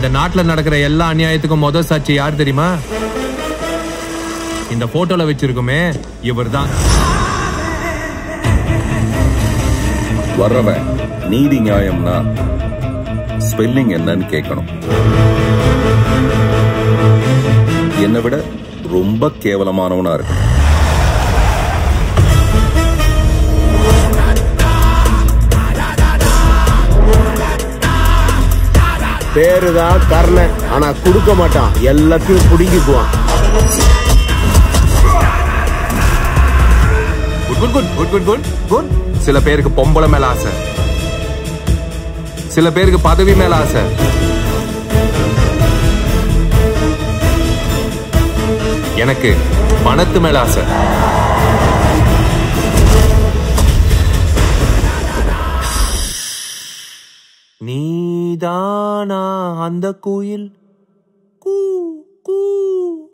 இந்த நாட்டுல நடக்கிற எல்லா அநியாயத்துக்கும் முத சாட்சி யார் தெரியுமா இந்த போட்டோல வச்சிருக்குமே இவர்தான் வர்றவன் நீதி நியாயம்னா ஸ்பெல்லிங் என்னன்னு கேட்கணும் என்னை விட ரொம்ப கேவலமானவனா இருக்கு பேருதான் கர்ணன் ஆனா கொடுக்க மாட்டான் எல்லாத்தையும் புடுங்கிக்குவான் good good good good good good good சில பேருக்கு பொம்பளை மேல ஆசை சில பேருக்கு பதவி மேல ஆசை எனக்கு பணத்து மேல ஆசை நீதானா அந்த கோயில் கூ கூ